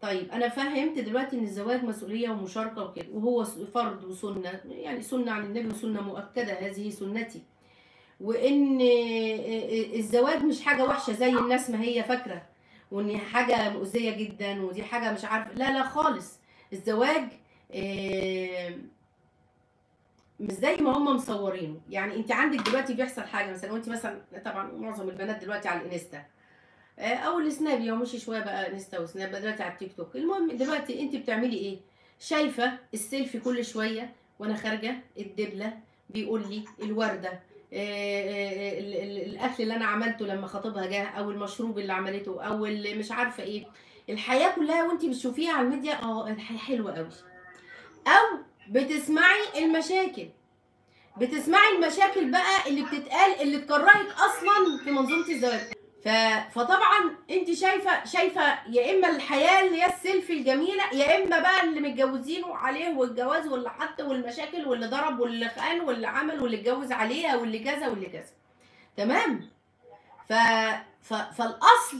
طيب انا فهمت دلوقتي ان الزواج مسؤوليه ومشاركه وكده وهو س- فرض وسنه يعني سنه عن النبي وسنه مؤكده هذه سنتي وان الزواج مش حاجه وحشه زي الناس ما هي فاكره وان حاجه مؤذيه جدا ودي حاجه مش عارفه لا لا خالص الزواج آه، مش زي ما هم مصورينه يعني انت عندك دلوقتي بيحصل حاجه مثلا وانت مثلا طبعا معظم البنات دلوقتي على الانستا آه، او السناب يوم مش شويه بقى انستا وسناب بقى دلوقتي على التيك توك المهم دلوقتي انت بتعملي ايه شايفه السيلفي كل شويه وانا خارجه الدبله بيقول لي الورده آه، آه، ال- ال- الاكل اللي انا عملته لما خطيبها جه او المشروب اللي عملته او اللي مش عارفه ايه الحياه كلها وانت بتشوفيها على الميديا اه الحياه حلوه قوي او بتسمعي المشاكل بتسمعي المشاكل بقى اللي بتتقال اللي تكرهك اصلا في منظومه الزواج ف... فطبعا انت شايفه شايفه يا اما الحياه اللي هي السيلفي الجميله يا اما بقى اللي متجوزين عليه والجواز واللي حط والمشاكل واللي ضرب واللي خان واللي عمل واللي اتجوز عليها واللي كذا واللي كذا تمام ف... ف... فالاصل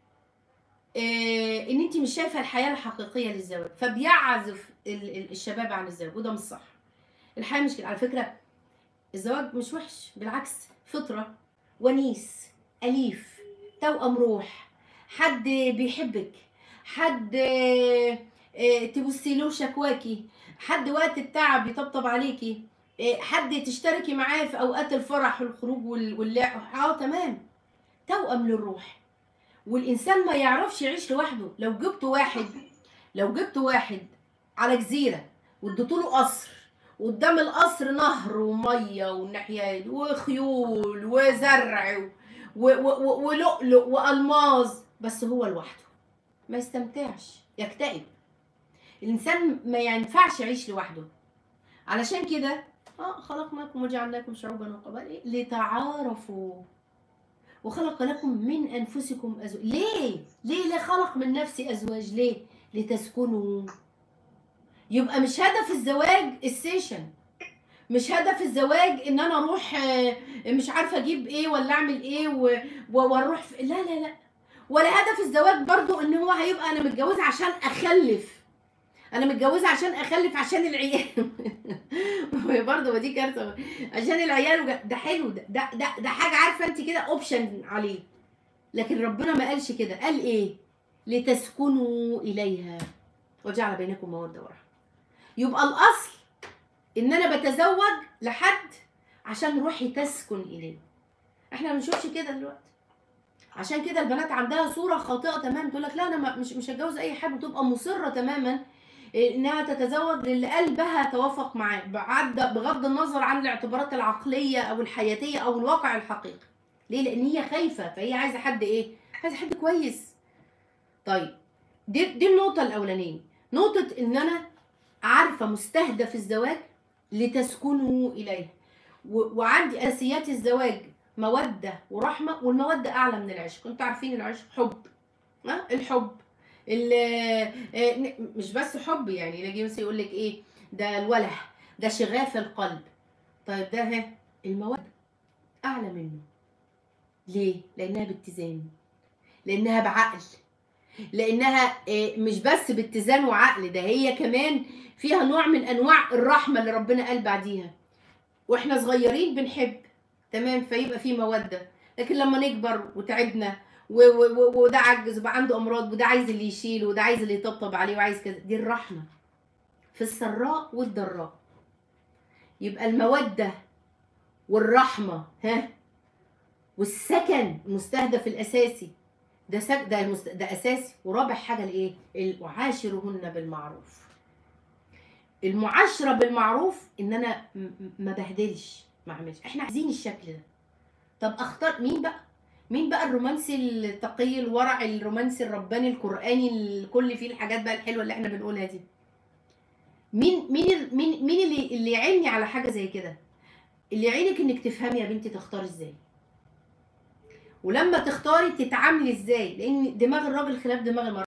إيه ان انت مش شايفه الحياه الحقيقيه للزواج فبيعزف ال- ال- الشباب عن الزواج وده مش صح الحياه مش كده على فكره الزواج مش وحش بالعكس فطره ونيس اليف توأم روح حد بيحبك حد آه، آه، تبصي له شكواكي حد وقت التعب يطبطب عليكي آه، حد تشتركي معاه في اوقات الفرح والخروج وال- واللعب اه تمام توأم للروح والانسان ما يعرفش يعيش لوحده لو جبت واحد لو جبت واحد على جزيره واديتوا له قصر وقدام القصر نهر وميه والناحيه دي وخيول وزرع و- و- و- ولؤلؤ والماظ بس هو لوحده ما يستمتعش يكتئب الانسان ما ينفعش يعيش لوحده علشان كده اه خلقناكم وجعلناكم شعوبا وقبائل لتعارفوا وخلق لكم من انفسكم ازواج ليه ليه ليه خلق من نفسي ازواج ليه لتسكنوا يبقى مش هدف الزواج السيشن مش هدف الزواج ان انا اروح آه، مش عارفه اجيب ايه ولا اعمل ايه و- و- واروح في... لا لا لا ولا هدف الزواج برضو ان هو هيبقى انا متجوزه عشان اخلف انا متجوزه عشان اخلف عشان العيال برضه ما دي كارثه عشان العيال وج- ده حلو ده ده ده, ده حاجه عارفه انت كده اوبشن عليه لكن ربنا ما قالش كده قال ايه لتسكنوا اليها وجعل بينكم موده ورحمه يبقى الاصل ان انا بتزوج لحد عشان روحي تسكن اليه احنا ما بنشوفش كده دلوقتي عشان كده البنات عندها صوره خاطئه تمام تقول لك لا انا ما- مش مش هتجوز اي حد وتبقى مصره تماما انها تتزوج للي قلبها توافق معاه بعد بغض النظر عن الاعتبارات العقليه او الحياتيه او الواقع الحقيقي ليه لان هي خايفه فهي عايزه حد ايه عايزه حد كويس طيب دي دي النقطه الاولانيه نقطه ان انا عارفه مستهدف الزواج لتسكنوا اليه و- وعندي اساسيات الزواج موده ورحمه والموده اعلى من العشق انتوا عارفين العشق حب ها الحب ال- آه، ن- مش بس حب يعني يجي مثلا يقول لك ايه ده الوله ده شغاف القلب طيب ده ها الموده اعلى منه ليه لانها باتزان لانها بعقل لانها آه، مش بس باتزان وعقل ده هي كمان فيها نوع من انواع الرحمه اللي ربنا قال بعديها واحنا صغيرين بنحب تمام فيبقى في موده لكن لما نكبر وتعبنا و- و- و- وده عجز وبقى عنده امراض وده عايز اللي يشيله وده عايز اللي يطبطب عليه وعايز كذا دي الرحمه في السراء والضراء يبقى الموده والرحمه ها والسكن المستهدف الاساسي ده سك ده المست... ده اساسي ورابع حاجه الايه ال- وعاشرهن بالمعروف المعاشره بالمعروف ان انا م- م- ما بهدلش ما اعملش احنا عايزين الشكل ده طب اختار مين بقى مين بقى الرومانسي التقي الورع الرومانسي الرباني القراني الكل فيه الحاجات بقى الحلوه اللي احنا بنقولها دي مين مين ال- مين مين اللي اللي يعيني على حاجه زي كده اللي يعينك انك تفهمي يا بنتي تختاري ازاي ولما تختاري تتعاملي ازاي لان دماغ الراجل خلاف دماغ المرأة